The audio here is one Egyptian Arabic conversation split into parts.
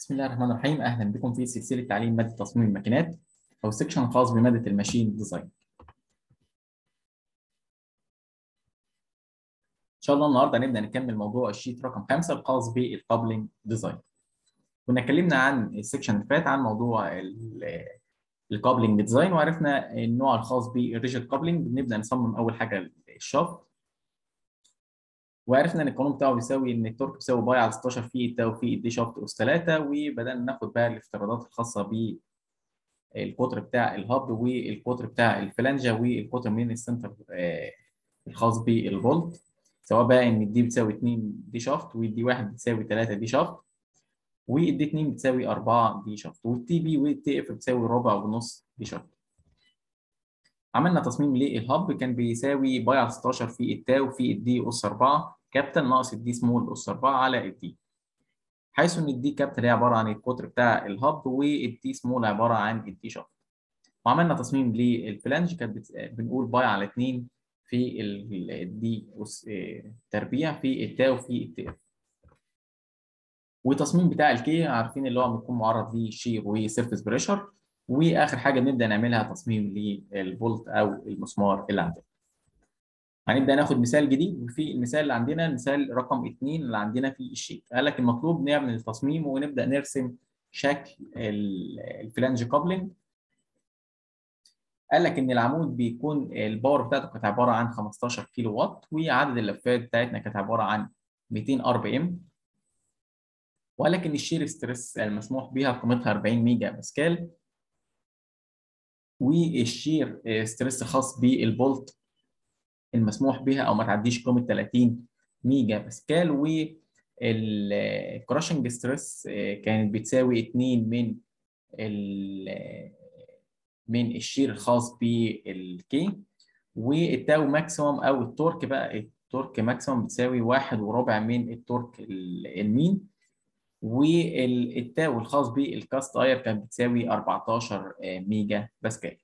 بسم الله الرحمن الرحيم اهلا بكم في سلسله تعليم ماده تصميم الماكينات او سيكشن خاص بماده الماشين ديزاين. ان شاء الله النهارده هنبدا نكمل موضوع الشيت رقم 5 الخاص بالكابلنج ديزاين. كنا اتكلمنا عن السيكشن اللي فات عن موضوع الكابلنج ديزاين وعرفنا النوع الخاص بالريجيد كابلنج بنبدا نصمم اول حاجه الشافت وعرفنا ان القانون بتاعه بيساوي ان التورك بيساوي باي على 16 في التاو في الدي شافت اس 3 وبدانا ناخد بقى الافتراضات الخاصه بالقطر بتاع الهب والقطر بتاع الفلانجه والقطر من السنتر الخاص بالفولت سواء بقى ان الدي بتساوي 2 دي شافت والدي 1 بتساوي 3 دي شافت والدي 2 بتساوي 4 دي شافت والتي بي والتي اف بتساوي ربع ونص دي شافت عملنا تصميم للهب كان بيساوي باي على 16 في التاو في الدي اس 4 كابيتال ناقص الدي سمول اس 4 على الدي حيث ان الدي كابيتال هي عباره عن القطر بتاع الهب والدي سمول عباره عن الدي شافت وعملنا تصميم للفلانج كانت بنقول باي على 2 في الدي اس تربيع في التاو في التي اف والتصميم بتاع الكي عارفين اللي هو بيكون معرض لشير وسيرفيس بريشر واخر حاجه بنبدا نعملها تصميم للفولت او المسمار اللي عندنا. هنبدا ناخد مثال جديد وفي المثال اللي عندنا المثال رقم 2 اللي عندنا في الشيت قال لك المطلوب نعمل التصميم ونبدا نرسم شكل الفلانج كابلنج قال لك ان العمود بيكون الباور بتاعته كانت عباره عن 15 كيلو وات وعدد اللفات بتاعتنا كانت عباره عن 200 ار بي ام وقال لك ان الشير ستريس المسموح بها قيمتها 40 ميجا باسكال والشير ستريس خاص بالبولت المسموح بها او ما تعديش قيمه 30 ميجا باسكال والكراشنج ستريس كانت بتساوي 2 من من الشير الخاص بالكي والتاو ماكسيموم او التورك بقى التورك ماكسيموم بتساوي واحد وربع من التورك المين والتاو الخاص بالكاست اير كانت بتساوي 14 ميجا باسكال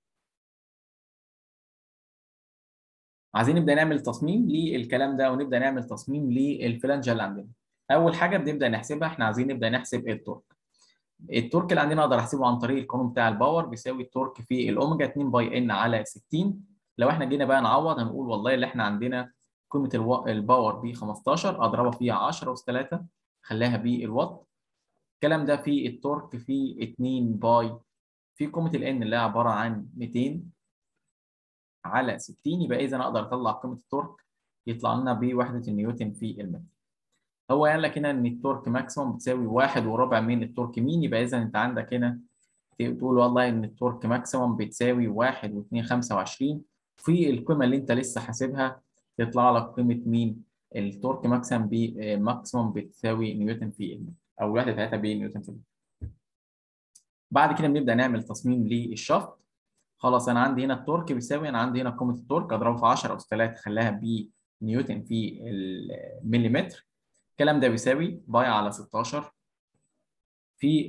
عايزين نبدا نعمل تصميم للكلام ده ونبدا نعمل تصميم للفلانجه اللي عندنا اول حاجه بنبدا نحسبها احنا عايزين نبدا نحسب التورك التورك اللي عندنا اقدر احسبه عن طريق القانون بتاع الباور بيساوي التورك في الاوميجا 2 باي ان على 60 لو احنا جينا بقى نعوض هنقول والله اللي احنا عندنا قيمه الباور ب 15 اضربها في 10 اس 3 خليها بالوات الكلام ده في التورك في 2 باي في قيمه الان اللي هي عباره عن 200 على 60 يبقى اذا اقدر اطلع قيمه التورك يطلع لنا بوحده النيوتن في المتر. هو قال لك هنا ان التورك ماكسيموم بتساوي واحد وربع من التورك مين يبقى اذا انت عندك هنا تقول والله ان التورك ماكسيموم بتساوي 1 و225 في القيمه اللي انت لسه حاسبها يطلع لك قيمه مين؟ التورك ماكسيموم ماكسيموم بتساوي نيوتن في المتر او الوحده بتاعتها بنيوتن في المتر. بعد كده بنبدا نعمل تصميم للشافت خلاص انا عندي هنا التورك بيساوي انا عندي هنا قيمه التورك اضربها في 10 اس 3 خليها بنيوتن في المليمتر الكلام ده بيساوي باي على 16 في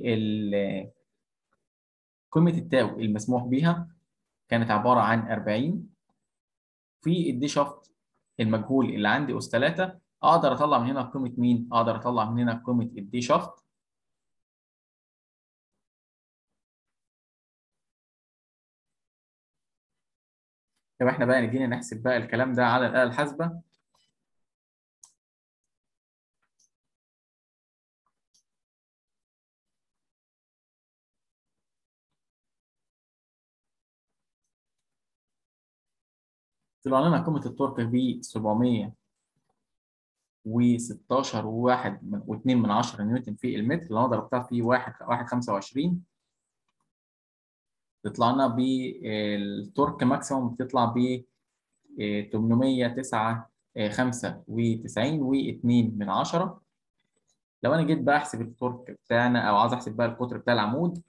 قيمه التاو المسموح بيها كانت عباره عن 40 في الدي شافت المجهول اللي عندي اس 3 اقدر اطلع من هنا قيمه مين؟ اقدر اطلع من هنا قيمه الدي شافت لو احنا بقى نجينا نحسب بقى الكلام ده على الآلة الحاسبة طلع لنا قيمة التورك ب 716 وواحد واثنين من عشرة نيوتن في المتر لو انا ضربتها في واحد واحد خمسة وعشرين تطلع لنا بالتورك ماكسيموم بتطلع ب 895 و2 من 10 لو انا جيت بقى احسب التورك بتاعنا او عايز احسب بقى القطر بتاع العمود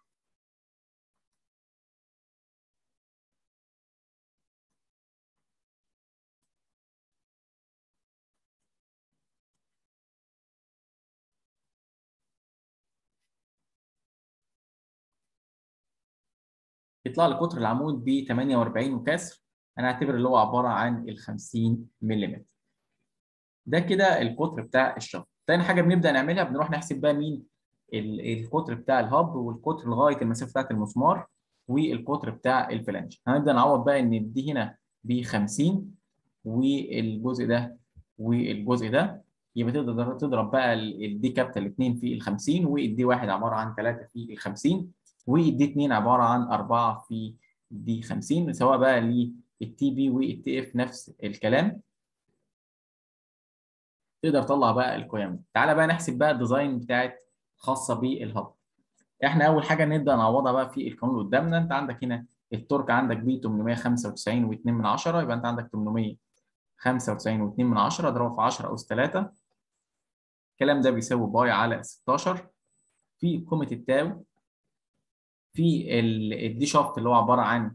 يطلع لي قطر العمود ب 48 وكسر انا اعتبر اللي هو عباره عن ال 50 ملم. ده كده القطر بتاع الشفط. تاني حاجه بنبدا نعملها بنروح نحسب بقى مين القطر بتاع الهب والقطر لغايه المسافه بتاعت المسمار والقطر بتاع الفلانج هنبدا نعوض بقى ان دي هنا ب 50 والجزء ده والجزء ده يبقى تقدر تضرب بقى الدي كابيتال 2 في ال 50 والدي 1 عباره عن 3 في ال 50 والدي 2 عباره عن 4 في دي 50 سواء بقى للتي بي والتي اف نفس الكلام تقدر تطلع بقى القيم دي تعالى بقى نحسب بقى الديزاين بتاعت خاصه بالهب احنا اول حاجه نبدا نعوضها بقى في القانون اللي قدامنا انت عندك هنا التورك عندك ب 895 و2 من 10 يبقى انت عندك 895 و2 من 10 اضربه في 10 اس 3 الكلام ده بيساوي باي على 16 في قيمه التاو في الدي شافت اللي هو عباره عن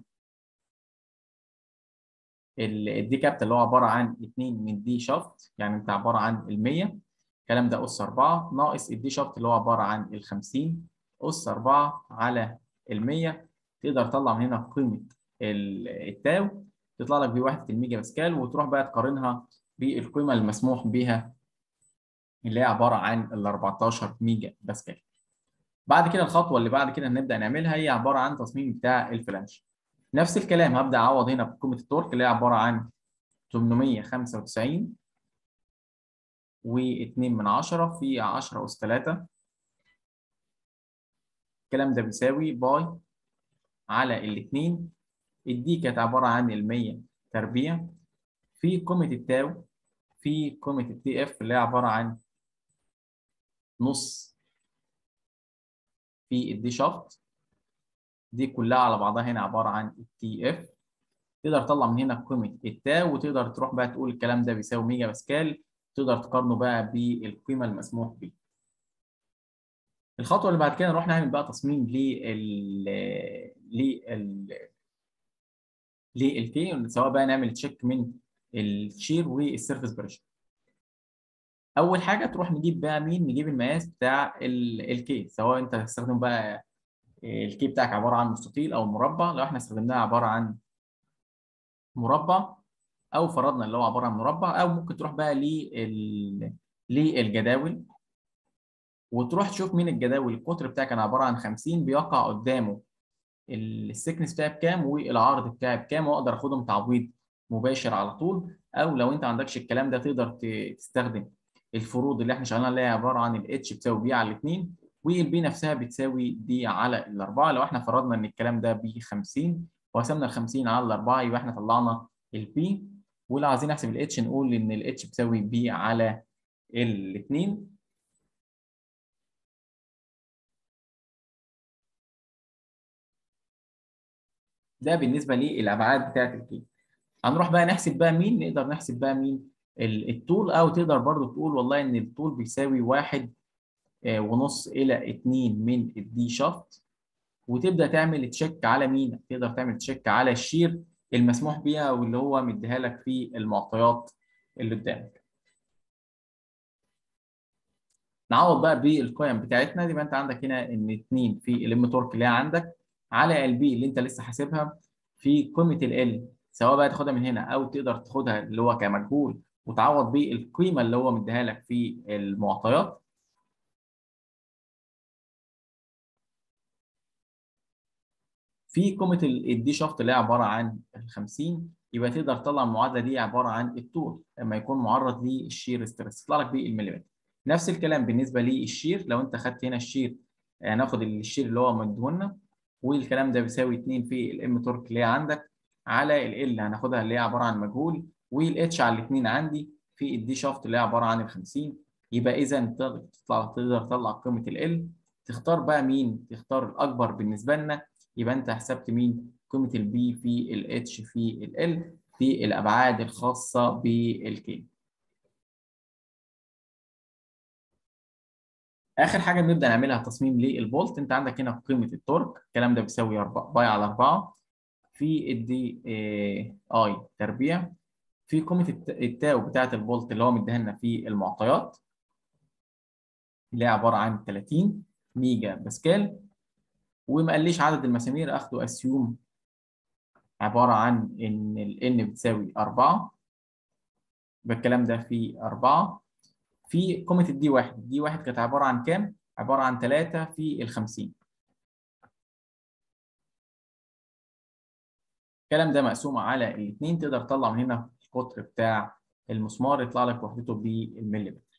الدي كابت اللي هو عباره عن 2 من دي شافت يعني انت عباره عن ال 100 الكلام ده اس 4 ناقص الدي شافت اللي هو عباره عن ال 50 اس 4 على ال 100 تقدر تطلع من هنا قيمه التاو تطلع لك بوحده الميجا باسكال وتروح بقى تقارنها بالقيمه المسموح بها اللي هي عباره عن ال 14 ميجا باسكال. بعد كده الخطوه اللي بعد كده هنبدا نعملها هي عباره عن تصميم بتاع الفلانش. نفس الكلام هبدا اعوض هنا بقيمه التورك اللي هي عباره عن 895 و2 من 10 في 10 اس 3 الكلام ده بيساوي باي على الاثنين الدي كانت عباره عن ال 100 تربيع في قيمه التاو في قيمه التي اف اللي هي عباره عن نص في الدي شافت دي كلها على بعضها هنا عباره عن التي اف تقدر تطلع من هنا قيمه التاو وتقدر تروح بقى تقول الكلام ده بيساوي ميجا باسكال تقدر تقارنه بقى بالقيمه المسموح بيها الخطوه اللي بعد كده نروح نعمل بقى تصميم لل لل للكي سواء بقى نعمل تشيك من الشير والسيرفيس بريشر اول حاجه تروح نجيب بقى مين نجيب المقاس بتاع الكي سواء انت هتستخدم بقى الكي بتاعك عباره عن مستطيل او مربع لو احنا استخدمناها عباره عن مربع او فرضنا اللي هو عباره عن مربع او ممكن تروح بقى لل للجداول وتروح تشوف مين الجداول القطر بتاعك كان عباره عن 50 بيقع قدامه السكنس بتاعي بكام والعرض بتاعي بكام واقدر اخدهم تعويض مباشر على طول او لو انت ما عندكش الكلام ده تقدر تستخدم الفروض اللي احنا شغالين عليها عباره عن الاتش بتساوي بي على الاثنين والبي نفسها بتساوي دي على الاربعه لو احنا فرضنا ان الكلام ده ب 50 وقسمنا ال 50 على الاربعه يبقى احنا طلعنا البي ولو عايزين نحسب الاتش نقول ان الاتش بتساوي بي على الاثنين ده بالنسبه للابعاد بتاعت الكي هنروح بقى نحسب بقى مين نقدر نحسب بقى مين الطول او تقدر برضو تقول والله ان الطول بيساوي واحد ونص الى اتنين من الدي شافت وتبدا تعمل تشيك على مين تقدر تعمل تشيك على الشير المسموح بيها واللي هو مديها لك في المعطيات اللي قدامك نعوض بقى بالقيم بتاعتنا يبقى انت عندك هنا ان 2 في الام تورك اللي هي عندك على ال بي اللي انت لسه حاسبها في قيمه ال سواء بقى تاخدها من هنا او تقدر تاخدها اللي هو كمجهول وتعوض بالقيمه اللي هو مديها لك في المعطيات في قيمه الدي شافت اللي هي عباره عن ال 50 يبقى تقدر تطلع المعادله دي عباره عن الطول لما يكون معرض للشير ستريس يطلع لك بالمليمتر نفس الكلام بالنسبه للشير لو انت خدت هنا الشير هناخد الشير اللي هو مديهولنا والكلام ده بيساوي 2 في الام تورك اللي هي عندك على ال هناخدها اللي هي عباره عن مجهول والاتش على الاثنين عندي في الدي شافت اللي هي عباره عن ال 50 يبقى اذا تقدر تطلع تقدر تطلع قيمه ال تختار بقى مين تختار الاكبر بالنسبه لنا يبقى انت حسبت مين قيمه البي في الاتش في ال في الابعاد الخاصه بالكي اخر حاجه بنبدا نعملها تصميم للبولت انت عندك هنا قيمه التورك الكلام ده بيساوي 4 باي على 4 في الدي اي تربيع في قيمه التاو بتاعه البولت اللي هو مديها لنا في المعطيات اللي هي عباره عن 30 ميجا باسكال وما قاليش عدد المسامير اخده اسيوم عباره عن ان ال n بتساوي 4 يبقى الكلام ده في 4 في قيمه الدي 1 الدي 1 كانت عباره عن كام؟ عباره عن 3 في ال 50 الكلام ده مقسوم على الاثنين تقدر تطلع من هنا القطر بتاع المسمار يطلع لك وحدته بالمليمتر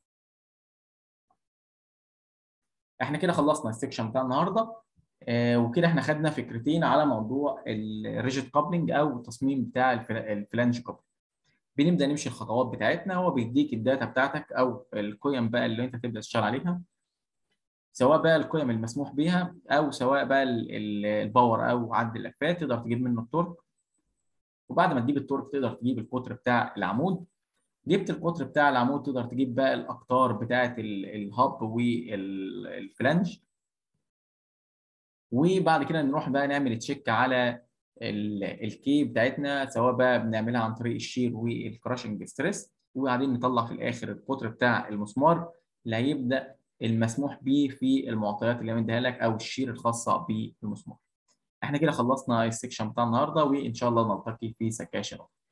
احنا كده خلصنا السكشن بتاع النهارده آه وكده احنا خدنا فكرتين على موضوع الريجيت كابلنج او التصميم بتاع الفلانج كابلنج بنبدا نمشي الخطوات بتاعتنا هو بيديك الداتا بتاعتك او القيم بقى اللي انت تبدا تشتغل عليها سواء بقى القيم المسموح بها او سواء بقى الباور او عدد اللفات تقدر تجيب منه التورك وبعد ما تجيب التورك تقدر تجيب القطر بتاع العمود جبت القطر بتاع العمود تقدر تجيب بقى الاقطار بتاعه الهاب والفلانج وبعد كده نروح بقى نعمل تشيك على الكي بتاعتنا سواء بقى بنعملها عن طريق الشير والكراشنج ستريس وبعدين نطلع في الاخر القطر بتاع المسمار اللي هيبدا المسموح به في المعطيات اللي مديها لك او الشير الخاصه بالمسمار. احنا كده خلصنا السكشن بتاع النهارده وان شاء الله نلتقي في سكاشن